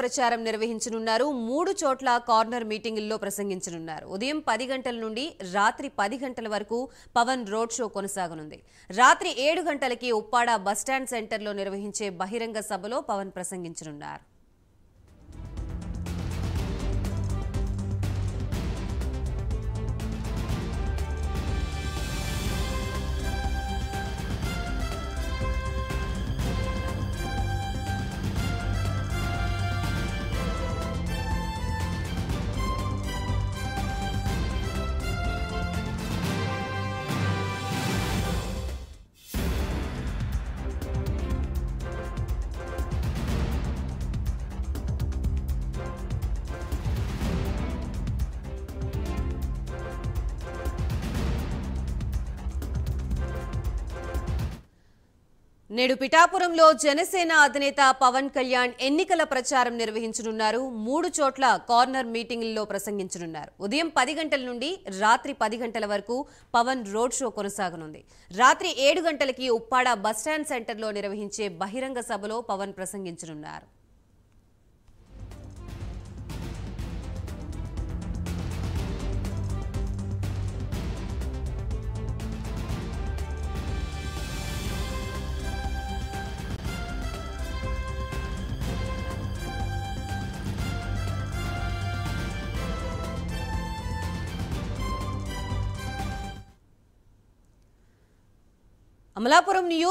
ప్రచారం నిర్వహించనున్నారు మూడు చోట్ల కార్నర్ మీటింగుల్లో ప్రసంగించనున్నారు ఉదయం పది గంటల నుండి రాత్రి పది గంటల వరకు పవన్ రోడ్ షో కొనసాగనుంది రాత్రి ఏడు గంటలకి ఉప్పాడ బస్టాండ్ సెంటర్లో నిర్వహించే బహిరంగ సభలో పవన్ ప్రసంగించనున్నారు నేడు పిఠాపురంలో జనసేన అధినేత పవన్ కళ్యాణ్ ఎన్నికల ప్రచారం నిర్వహించనున్నారు మూడు చోట్ల కార్నర్ మీటింగుల్లో ప్రసంగించనున్నారు ఉదయం పది గంటల నుండి రాత్రి పది గంటల వరకు పవన్ రోడ్ షో కొనసాగనుంది రాత్రి ఏడు గంటలకి ఉప్పాడ బస్టాండ్ సెంటర్లో నిర్వహించే బహిరంగ సభలో పవన్ ప్రసంగించనున్నారు అమలాపురం నియోజక